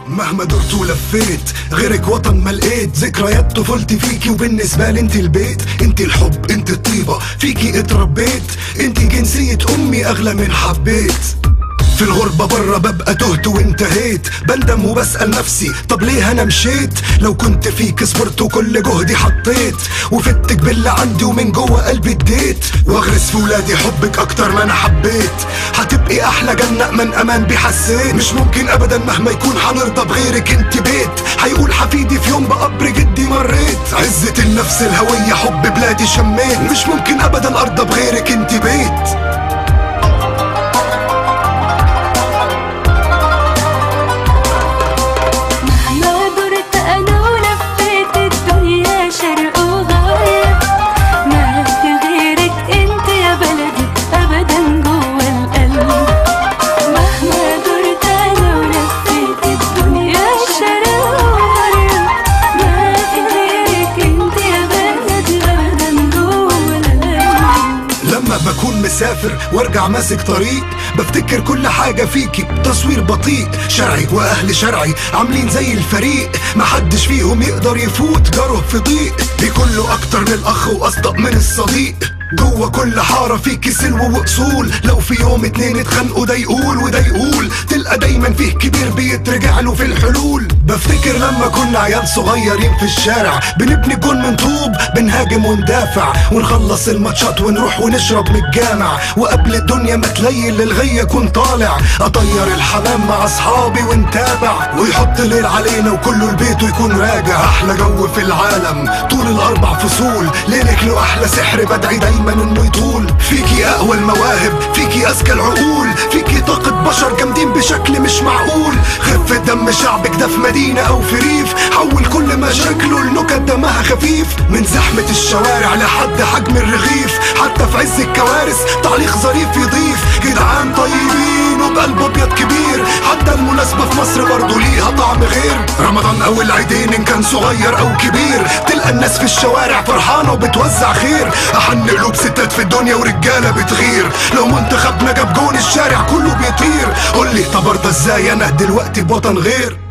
مهما درت ولفيت غيرك وطن ما لقيت ذكريات طفولتي فيكي وبالنسبة لي انت البيت انت الحب انت الطيبة فيكي اتربيت انت جنسية امي اغلى من حبيت في الغربة برا ببقى تهت وانتهيت بندم وبسأل نفسي طب ليه انا مشيت لو كنت فيك صبرت وكل جهدي حطيت وفتك باللي عندي ومن جوه قلبي اديت واغرس في ولادي حبك اكتر ما انا حبيت هتبقي احلى جنة من امان بيه حسيت مش ممكن ابدا مهما يكون هنرضى بغيرك انت بيت هيقول حفيدي في يوم بقبر جدي مريت عزة النفس الهوية حب بلادي شميت مش ممكن ابدا ارضى بغيرك انت بيت مهما درت أنا ولفيت الدنيا شرق وغرب ما في غيرك انت يا بلدي أبدا جوا القلب مهما درت أنا ولفيت الدنيا شرق وغرب ما في غيرك انت يا بلدي أبدا جوا القلب لما بكون مسافر وارجع ماسك طريق بفتكر كل حاجة فيكي تصوير بطيء شرعي واهل شرعي عاملين زي الفريق محدش فيهم يقدر يفوت جاره في ضيق بيكون له اكتر من الاخ واصدق من الصديق جوه كل حارة فيكي سلو واصول لو في يوم اتنين اتخانقوا ده يقول وده يقول تلقى دايما فيه كبير بيترجع له في الحلول بفتكر لما كنا عيال صغيرين في الشارع بنبني جون من طوب بنهاجم وندافع ونخلص الماتشات ونروح ونشرب من الجامع وقبل الدنيا ما تليل للغية كون طالع اطير الحمام مع اصحابي ونتابع ويحط ليل علينا وكله البيت ويكون راجع احلى جو في العالم طول الاربع فصول ليلك له احلى سحر بدعي دايما انه يطول فيكي اقوى المواهب فيكي اذكى العقول فيكي طاقة بشر جامدين بشكل مش معقول خفة دم شعبك ده في مدينة او في ريف حول كل مشاكله لنكت دمها خفيف من زحمة الشوارع لحد حجم الرغيف حتى في عز الكوارث تعليق ظريف يضيف جدعان طيبين وبقلب ابيض كبير حتى المناسبة في مصر برضه ليها طعم غير رمضان او العيدين ان كان صغير او كبير تلقى الناس في الشوارع فرحانة وبتوزع خير احن قلوب ستات في الدنيا ورجالة بتغير لو منتخبنا جاب جون الشارع كله بيطير قولي طب ارضى ازاي انا دلوقتي بوطن غير